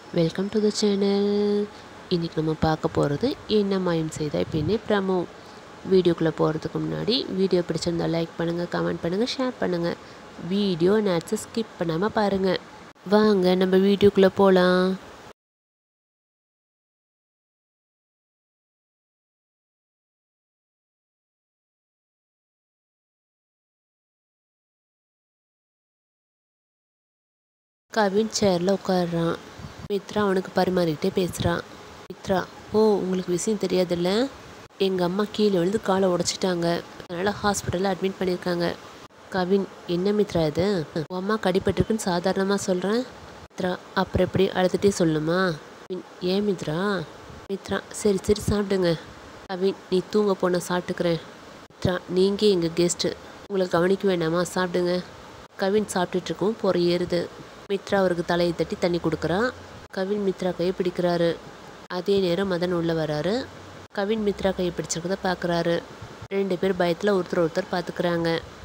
welcome to the channel இன்றைக்கி நம்ம பார்க்க போகிறது என்ன மாயம் செய்தாய் பின்னே ப்ரமோ வீடியோக்குள்ளே போகிறதுக்கு முன்னாடி வீடியோ பிடிச்சிருந்தா லைக் பண்ணுங்கள் கமெண்ட் பண்ணுங்கள் ஷேர் பண்ணுங்கள் வீடியோ நேட்ஸை ஸ்கிப் பண்ணாமல் பாருங்கள் வாங்க நம்ம வீடியோக்குள்ளே போகலாம் கவின் சேரில் உட்காடுறான் மித்ரா அவனுக்கு பரிமாறிக்கிட்டே பேசுகிறான் மித்ரா ஓ உங்களுக்கு விஷயம் தெரியாதுல்ல எங்கள் அம்மா கீழே விழுந்து காலை உடச்சிட்டாங்க அதனால் ஹாஸ்பிட்டலில் அட்மிட் பண்ணியிருக்காங்க கவின் என்ன மித்ரா இது உன் அம்மா கடிப்பட்டிருக்குன்னு சாதாரணமாக சொல்கிறேன் மித்ரா அப்புறம் எப்படி அழுதுகிட்டே சொல்லுமா கவின் ஏன் மித்ரா மித்ரா சரி சரி சாப்பிடுங்க கவின் நீ தூங்க போன சாப்பிட்டுக்கிறேன் மித்ரா நீங்கள் எங்கள் கெஸ்ட்டு உங்களை கவனிக்க வேண்டாமா சாப்பிடுங்க கவின் சாப்பிட்டுட்டு இருக்கும் போகிற ஏறுது மித்ரா அவருக்கு தலையை தட்டி தண்ணி கொடுக்குறான் கவின் மித்ரா கையை பிடிக்கிறாரு அதே நேரம் மதன் உள்ளே வராரு கவின் மித்ரா கையை பிடிச்சிருக்கத பார்க்குறாரு ரெண்டு பேர் பயத்தில் ஒருத்தர் ஒருத்தர் பார்த்துக்கிறாங்க